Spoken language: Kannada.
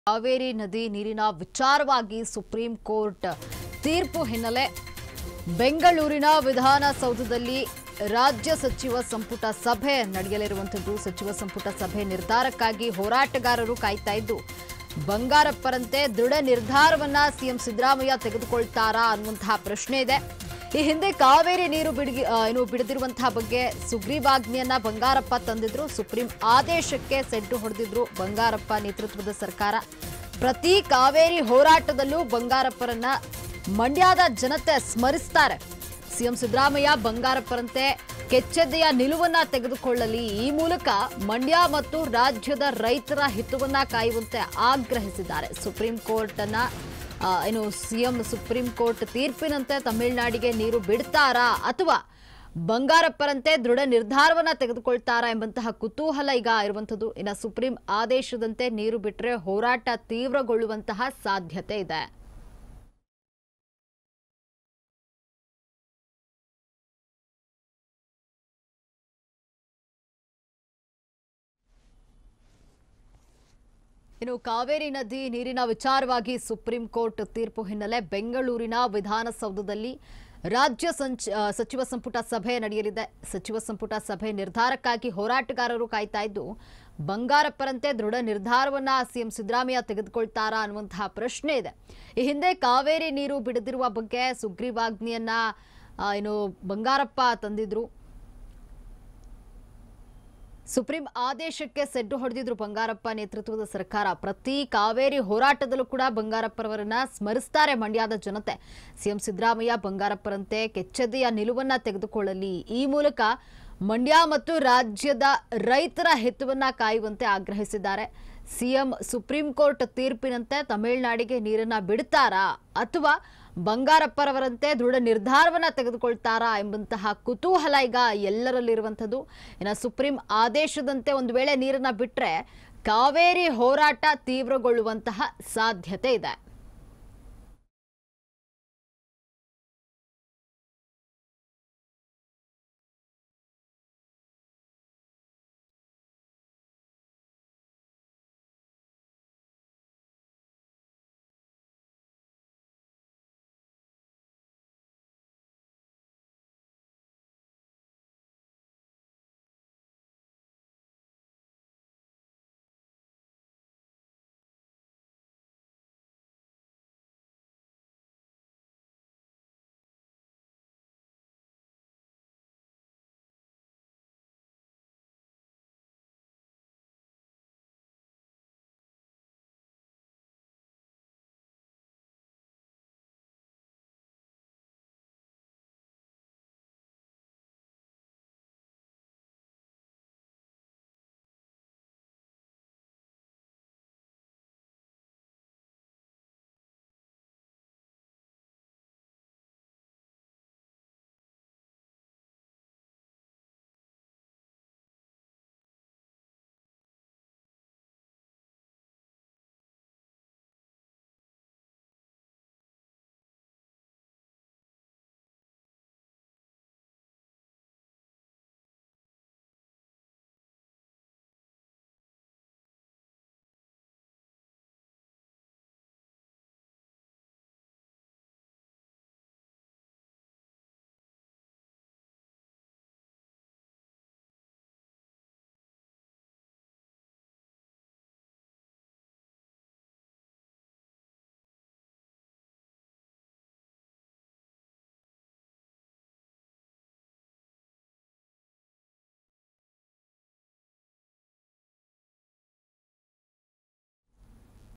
ಕಾವೇರಿ ನದಿ ನೀರಿನ ವಿಚಾರವಾಗಿ ಸುಪ್ರೀಂ ಕೋರ್ಟ್ ತೀರ್ಪು ಹಿನ್ನೆಲೆ ಬೆಂಗಳೂರಿನ ವಿಧಾನಸೌಧದಲ್ಲಿ ರಾಜ್ಯ ಸಚಿವ ಸಂಪುಟ ಸಭೆ ನಡೆಯಲಿರುವಂಥದ್ದು ಸಚಿವ ಸಂಪುಟ ಸಭೆ ನಿರ್ಧಾರಕ್ಕಾಗಿ ಹೋರಾಟಗಾರರು ಕಾಯ್ತಾ ಇದ್ದು ಬಂಗಾರಪ್ಪರಂತೆ ದೃಢ ನಿರ್ಧಾರವನ್ನ ಸಿಎಂ ಸಿದ್ದರಾಮಯ್ಯ ತೆಗೆದುಕೊಳ್ತಾರಾ ಅನ್ನುವಂತಹ ಪ್ರಶ್ನೆ ಇದೆ ಈ ಹಿಂದೆ ಕಾವೇರಿ ನೀರು ಬಿಡುಗಿ ಆ, ಏನು ಬಿಡದಿರುವಂತಹ ಬಗ್ಗೆ ಸುಗ್ರೀವಾಜ್ಞೆಯನ್ನ ಬಂಗಾರಪ್ಪ ತಂದಿದ್ರು ಸುಪ್ರೀಂ ಆದೇಶಕ್ಕೆ ಸೆಡ್ಡು ಹೊಡೆದಿದ್ರು ಬಂಗಾರಪ್ಪ ನೇತೃತ್ವದ ಸರ್ಕಾರ ಪ್ರತಿ ಕಾವೇರಿ ಹೋರಾಟದಲ್ಲೂ ಬಂಗಾರಪ್ಪರನ್ನ ಮಂಡ್ಯದ ಜನತೆ ಸ್ಮರಿಸ್ತಾರೆ ಸಿಎಂ ಸಿದ್ದರಾಮಯ್ಯ ಬಂಗಾರಪ್ಪರಂತೆ ಕೆಚ್ಚೆದೆಯ ನಿಲುವನ್ನ ತೆಗೆದುಕೊಳ್ಳಲಿ ಈ ಮೂಲಕ ಮಂಡ್ಯ ಮತ್ತು ರಾಜ್ಯದ ರೈತರ ಹಿತವನ್ನ ಕಾಯುವಂತೆ ಆಗ್ರಹಿಸಿದ್ದಾರೆ ಸುಪ್ರೀಂ ಕೋರ್ಟ್ ಅನ್ನ ಆ, ಏನು ಸಿಎಂ ಸುಪ್ರೀಂ ಕೋರ್ಟ್ ತೀರ್ಪಿನಂತೆ ತಮಿಳುನಾಡಿಗೆ ನೀರು ಬಿಡ್ತಾರಾ ಅಥವಾ ಬಂಗಾರಪ್ಪರಂತೆ ದೃಢ ನಿರ್ಧಾರವನ್ನ ತೆಗೆದುಕೊಳ್ತಾರಾ ಎಂಬಂತಹ ಕುತೂಹಲ ಈಗ ಇರುವಂಥದ್ದು ಇನ್ನು ಸುಪ್ರೀಂ ಆದೇಶದಂತೆ ನೀರು ಬಿಟ್ಟರೆ ಹೋರಾಟ ತೀವ್ರಗೊಳ್ಳುವಂತಹ ಸಾಧ್ಯತೆ ಇದೆ ಇನ್ನು ಕಾವೇರಿ ನದಿ ನೀರಿನ ವಿಚಾರವಾಗಿ ಸುಪ್ರೀಂ ಕೋರ್ಟ್ ತೀರ್ಪು ಹಿನ್ನೆಲೆ ಬೆಂಗಳೂರಿನ ವಿಧಾನಸೌಧದಲ್ಲಿ ರಾಜ್ಯ ಸಂಚ ಆ, ಸಚಿವ ಸಂಪುಟ ಸಭೆ ನಡೆಯಲಿದೆ ಸಚಿವ ಸಂಪುಟ ಸಭೆ ನಿರ್ಧಾರಕ್ಕಾಗಿ ಹೋರಾಟಗಾರರು ಕಾಯ್ತಾ ಇದ್ದು ಬಂಗಾರಪ್ಪರಂತೆ ದೃಢ ನಿರ್ಧಾರವನ್ನ ಸಿಎಂ ಸಿದ್ದರಾಮಯ್ಯ ತೆಗೆದುಕೊಳ್ತಾರಾ ಅನ್ನುವಂತಹ ಪ್ರಶ್ನೆ ಇದೆ ಈ ಹಿಂದೆ ಕಾವೇರಿ ನೀರು ಬಿಡದಿರುವ ಬಗ್ಗೆ ಸುಗ್ರೀವಾಜ್ಞೆಯನ್ನ ಆ, ಏನು ಬಂಗಾರಪ್ಪ ತಂದಿದ್ರು ಸುಪ್ರೀಂ ಆದೇಶಕ್ಕೆ ಸೆಡ್ಡು ಹೊಡೆದಿದ್ರು ಬಂಗಾರಪ್ಪ ನೇತೃತ್ವದ ಸರ್ಕಾರ ಪ್ರತಿ ಕಾವೇರಿ ಹೋರಾಟದಲ್ಲೂ ಕೂಡ ಬಂಗಾರಪ್ಪರವರನ್ನ ಸ್ಮರಿಸ್ತಾರೆ ಮಂಡ್ಯದ ಜನತೆ ಸಿಎಂ ಸಿದ್ದರಾಮಯ್ಯ ಬಂಗಾರಪ್ಪರಂತೆ ಕೆಚ್ಚೆದೆಯ ನಿಲುವನ್ನ ತೆಗೆದುಕೊಳ್ಳಲಿ ಈ ಮೂಲಕ ಮಂಡ್ಯ ಮತ್ತು ರಾಜ್ಯದ ರೈತರ ಹಿತವನ್ನ ಕಾಯುವಂತೆ ಆಗ್ರಹಿಸಿದ್ದಾರೆ ಸಿಎಂ ಸುಪ್ರೀಂ ಕೋರ್ಟ್ ತೀರ್ಪಿನಂತೆ ತಮಿಳುನಾಡಿಗೆ ನೀರನ್ನ ಬಿಡ್ತಾರಾ ಅಥವಾ ಬಂಗಾರಪ್ಪರವರಂತೆ ದೃಢ ನಿರ್ಧಾರವನ್ನ ತೆಗೆದುಕೊಳ್ತಾರಾ ಎಂಬಂತಹ ಕುತೂಹಲ ಈಗ ಎಲ್ಲರಲ್ಲಿರುವಂಥದ್ದು ಇನ್ನು ಸುಪ್ರೀಂ ಆದೇಶದಂತೆ ಒಂದು ವೇಳೆ ನೀರನ್ನ ಬಿಟ್ರೆ ಕಾವೇರಿ ಹೋರಾಟ ತೀವ್ರಗೊಳ್ಳುವಂತಹ ಸಾಧ್ಯತೆ ಇದೆ